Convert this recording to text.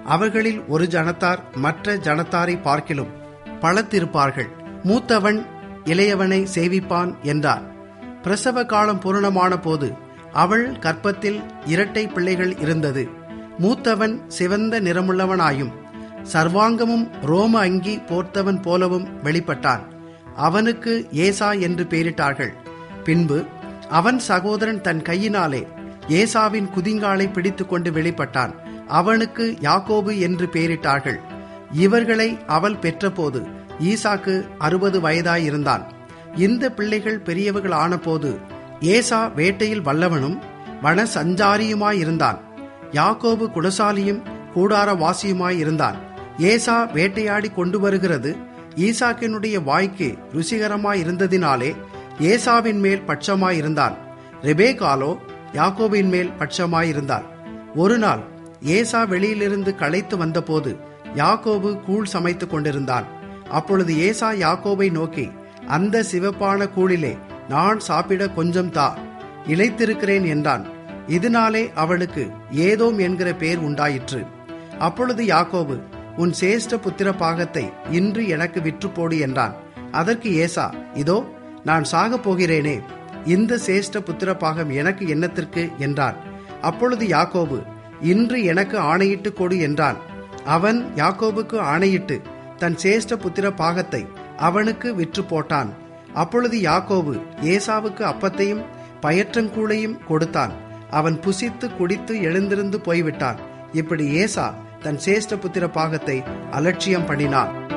அவர்களில் ஒரு ஜனத்தார் மற்ற ஜனத்தாரை பார்க்கிலும் பழத்திருப்பார்கள் மூத்தவன் இளையவனை சேவிப்பான் என்றார் பிரசவ காலம் பூரணமான போது அவள் கற்பத்தில் இரட்டை பிள்ளைகள் இருந்தது மூத்தவன் சிவந்த நிறமுள்ளவனாயும் சர்வாங்கமும் ரோம அங்கி போர்த்தவன் போலவும் வெளிப்பட்டான் அவனுக்கு ஏசா என்று பெயரிட்டார்கள் பின்பு அவன் சகோதரன் தன் கையினாலே ஏசாவின் குதிங்காலை பிடித்துக்கொண்டு வெளிப்பட்டான் அவனுக்கு யாக்கோபு என்று பெயரிட்டார்கள் இவர்களை அவள் பெற்றபோது ஈசாக்கு அறுபது வயதாயிருந்தான் இந்த பிள்ளைகள் பெரியவர்கள் ஆனபோது ஏசா வேட்டையில் வல்லவனும் வன சஞ்சாரியுமாயிருந்தான் யாக்கோபு குடசாலியும் கூடாரவாசியுமாயிருந்தான் ஏசா வேட்டையாடி கொண்டு வருகிறது ஈசாக்கினுடைய வாய்க்கு ருசிகரமாயிருந்ததினாலே ஏசாவின் மேல் பட்சமாயிருந்தான் ரெபேகாலோ யாக்கோபின் மேல் பட்சமாயிருந்தாள் ஒரு நாள் ஏசா வெளியிலிருந்து களைத்து வந்தபோது யாக்கோபு கூழ் சமைத்துக் கொண்டிருந்தான் அப்பொழுது ஏசா யாக்கோபை நோக்கி அந்த சிவப்பான கூழிலே நான் சாப்பிட கொஞ்சம் தா இழைத்திருக்கிறேன் என்றான் இதனாலே அவளுக்கு ஏதோம் என்கிற பேர் உண்டாயிற்று அப்பொழுது யாக்கோபு உன் சேஷ்ட புத்திர பாகத்தை இன்று எனக்கு விற்று போடு என்றான் அதற்கு ஏசா இதோ நான் சாகப் போகிறேனே இந்த சேஷ்ட புத்திர பாகம் எனக்கு என்னத்திற்கு என்றான் அப்பொழுது யாக்கோபு இன்று எனக்கு ஆணையிட்டு கொடு என்றான் அவன் யாக்கோபுக்கு ஆணையிட்டு தன் சேஷ்ட புத்திர பாகத்தை அவனுக்கு விற்று போட்டான் அப்பொழுது யாக்கோபு ஏசாவுக்கு அப்பத்தையும் பயற்றங்கூளையும் கொடுத்தான் அவன் புசித்து குடித்து எழுந்திருந்து போய்விட்டான் இப்படி ஏசா தன் சேஷ்ட புத்திர பாகத்தை அலட்சியம் பண்ணினான்